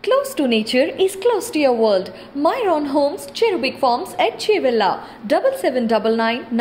Close to nature is close to your world. Myron Homes, Cherubic Farms at Chevilla, 7799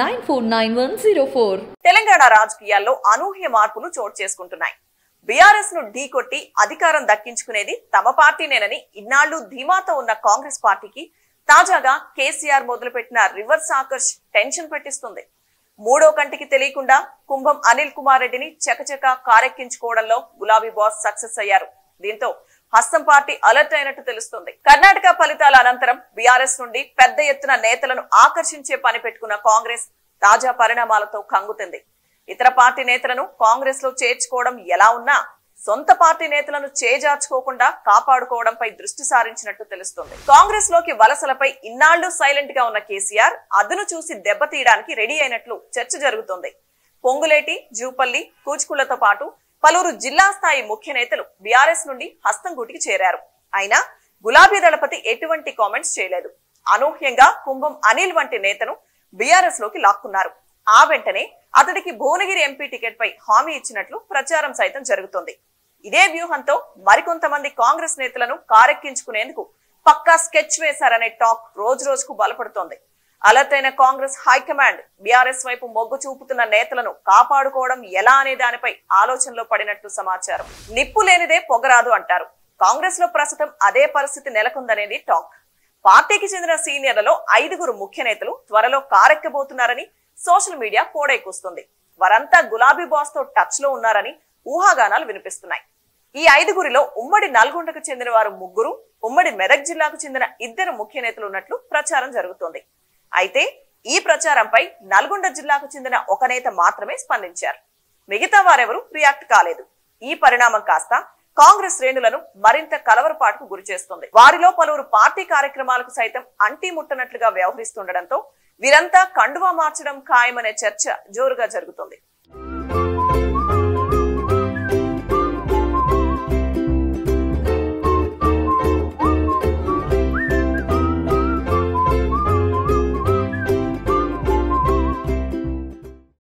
949104. Telangana రాజకీయాల్లో అనూహ్య మార్పులు చోటు చేసుకుంటున్నాయి BRS ను ఢీకొట్టి అధికారం దక్కించుకునేది తమ పార్టీనేనని ఇన్నాళ్లు ధీమాతో ఉన్న కాంగ్రెస్ పార్టీకి తాజాగా కేసీఆర్ మొదలుపెట్టిన రివర్స్ ఆకర్ష్ టెన్షన్ పెట్టిస్తుంది మూడో కంటికి తెలియకుండా కుంభం అనిల్ కుమార్ రెడ్డిని చకచక కారెక్కించుకోవడంలో గులాబీ బాస్ సక్సెస్ అయ్యారు దీంతో హస్తం పార్టీ అలర్ట్ అయినట్టు తెలుస్తుంది కర్ణాటక ఫలితాల అనంతరం బీఆర్ఎస్ నుండి పెద్ద ఎత్తున నేతలను ఆకర్షించే పని పెట్టుకున్న కాంగ్రెస్ తాజా పరిణామాలతో కంగుతుంది ఇతర పార్టీ నేతలను కాంగ్రెస్ లో చేర్చుకోవడం ఎలా ఉన్నా సొంత పార్టీ నేతలను చేజార్చుకోకుండా కాపాడుకోవడంపై దృష్టి సారించినట్టు తెలుస్తుంది కాంగ్రెస్ లోకి వలసలపై ఇన్నాళ్లు సైలెంట్ గా ఉన్న కేసీఆర్ అదును చూసి దెబ్బతీయడానికి రెడీ అయినట్లు చర్చ జరుగుతుంది పొంగులేటి జూపల్లి కూచుకులతో పాటు పలువురు జిల్లా స్థాయి ముఖ్య నేతలు బీఆర్ఎస్ నుండి హస్తంగూటికి చేరారు అయినా గులాబీ దళపతి ఎటువంటి కామెంట్స్ చేయలేదు అనూహ్యంగా కుంభం అనిల్ వంటి నేతను బీఆర్ఎస్ లోకి లాక్కున్నారు ఆ వెంటనే అతడికి భువనగిరి ఎంపీ టికెట్ పై హామీ ఇచ్చినట్లు ప్రచారం సైతం జరుగుతోంది ఇదే వ్యూహంతో మరికొంతమంది కాంగ్రెస్ నేతలను కారెక్కించుకునేందుకు పక్కా స్కెచ్ వేశారనే టాక్ రోజు రోజుకు బలపడుతోంది అలర్ట్ అయిన కాంగ్రెస్ హైకమాండ్ బీఆర్ఎస్ వైపు మొగ్గు చూపుతున్న నేతలను కాపాడుకోవడం ఎలా అనే దానిపై ఆలోచనలో పడినట్లు సమాచారం నిప్పు లేనిదే పొగరాదు అంటారు కాంగ్రెస్ లో ప్రస్తుతం అదే పరిస్థితి నెలకొందనేది టాక్ పార్టీకి చెందిన సీనియర్లలో ఐదుగురు ముఖ్య నేతలు త్వరలో కారెక్కబోతున్నారని సోషల్ మీడియా కోడైకూస్తుంది వారంతా గులాబీ బాస్ తో టచ్ లో ఉన్నారని ఊహాగానాలు వినిపిస్తున్నాయి ఈ ఐదుగురిలో ఉమ్మడి నల్గొండకు చెందిన వారు ముగ్గురు ఉమ్మడి మెదక్ జిల్లాకు చెందిన ఇద్దరు ముఖ్య నేతలు ఉన్నట్లు ప్రచారం జరుగుతోంది అయితే ఈ ప్రచారంపై నల్గొండ జిల్లాకు చెందిన ఒక నేత మాత్రమే స్పందించారు మిగతా వారెవరూ రియాక్ట్ కాలేదు ఈ పరిణామం కాస్త కాంగ్రెస్ శ్రేణులను మరింత కలవరపాటుకు గురి చేస్తుంది వారిలో పలువురు పార్టీ కార్యక్రమాలకు సైతం అంటీ ముట్టనట్లుగా వ్యవహరిస్తుండటంతో వీరంతా కండువా మార్చడం ఖాయమనే చర్చ జోరుగా జరుగుతుంది